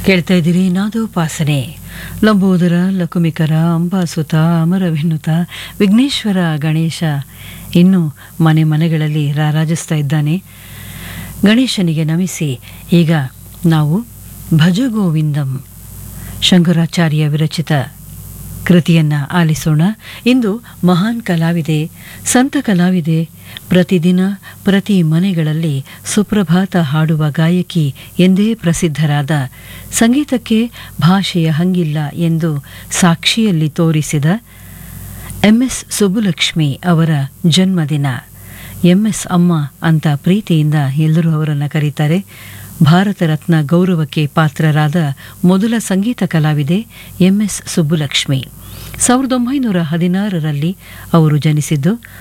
ಕೇಳ್ತಾ ಇದ್ದೀರಿ ನಾದೋಪಾಸನೆ ಲಂಬೋದರ ಲಕುಮಿಕರ ಅಂಬಾಸುತ ಅಮರವೆನ್ನುತ ವಿಘ್ನೇಶ್ವರ ಗಣೇಶ ಇನ್ನು ಮನೆ ಮನೆಗಳಲ್ಲಿ ರಾರಾಜಿಸ್ತಾ ಇದ್ದಾನೆ ಗಣೇಶನಿಗೆ ನಮಿಸಿ ಈಗ ನಾವು ಭಜಗೋವಿಂದಂ ಶಂಕರಾಚಾರ್ಯ ವಿರಚಿತ ಕೃತಿಯನ್ನ ಆಲಿಸೋಣ ಇಂದು ಮಹಾನ್ ಕಲಾವಿದೆ ಸಂತ ಕಲಾವಿದೆ ಪ್ರತಿದಿನ ಪ್ರತಿ ಮನೆಗಳಲ್ಲಿ ಸುಪ್ರಭಾತ ಹಾಡುವ ಗಾಯಕಿ ಎಂದೇ ಪ್ರಸಿದ್ಧರಾದ ಸಂಗೀತಕ್ಕೆ ಭಾಷೆಯ ಹಂಗಿಲ್ಲ ಎಂದು ಸಾಕ್ಷಿಯಲ್ಲಿ ತೋರಿಸಿದ ಎಂಎಸ್ ಸುಬ್ಬುಲಕ್ಷ್ಮಿ ಅವರ ಜನ್ಮದಿನ ಎಂಎಸ್ ಅಮ್ಮ ಅಂತ ಪ್ರೀತಿಯಿಂದ ಎಲ್ಲರೂ ಅವರನ್ನು ಕರೀತಾರೆ ಭಾರತ ರತ್ನ ಗೌರವಕ್ಕೆ ಪಾತ್ರರಾದ ಮೊದಲ ಸಂಗೀತ ಕಲಾವಿದೆ ಎಂಎಸ್ ಸುಬ್ಬುಲಕ್ಷ್ಮಿ ಸಾವಿರದ ಒಂಬೈನೂರ ಹದಿನಾರರಲ್ಲಿ ಅವರು ಜನಿಸಿದ್ದು